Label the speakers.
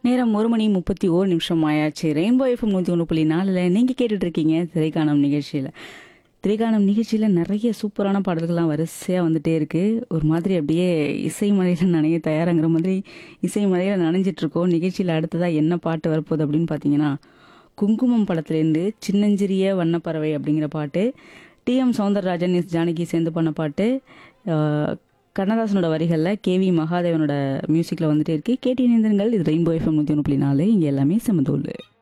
Speaker 1: நேரம் ஒரு மணி முப்பத்தி ஓரு நிமிஷம் ஆயாச்சு ரெயின்போ எஃப்எம் நூற்றி ஒன்று புள்ளி நாலில் நீங்கள் கேட்டுட்டு இருக்கீங்க திரைக்காணம் நிகழ்ச்சியில் திரைக்காணம் நிகழ்ச்சியில் நிறைய சூப்பரான பாடல்கள்லாம் வரிசையாக வந்துட்டே இருக்குது ஒரு மாதிரி அப்படியே இசை மலையில் நனைய தயாராங்கிற மாதிரி இசை மலையில் நனைஞ்சிட்ருக்கோம் நிகழ்ச்சியில் அடுத்ததாக என்ன பாட்டு வரப்போகுது அப்படின்னு பார்த்தீங்கன்னா குங்குமம் படத்துலேருந்து சின்னஞ்சிறிய வண்ணப்பறவை அப்படிங்கிற பாட்டு டிஎம் சௌந்தரராஜன் எஸ் ஜானகி சேர்ந்து பண்ண பாட்டு அஹ், கண்ணதாசனோட வரிகளில் கேவி மகாதேவனோட மியூசிக்கில் வந்துட்டே இருக்கு கேட்டி இணைந்திருங்கள் இது ரெயின்போ எஃப்எம் நூற்றி ஒன்று புள்ளி நாலு இங்கே எல்லாமே சமதூள்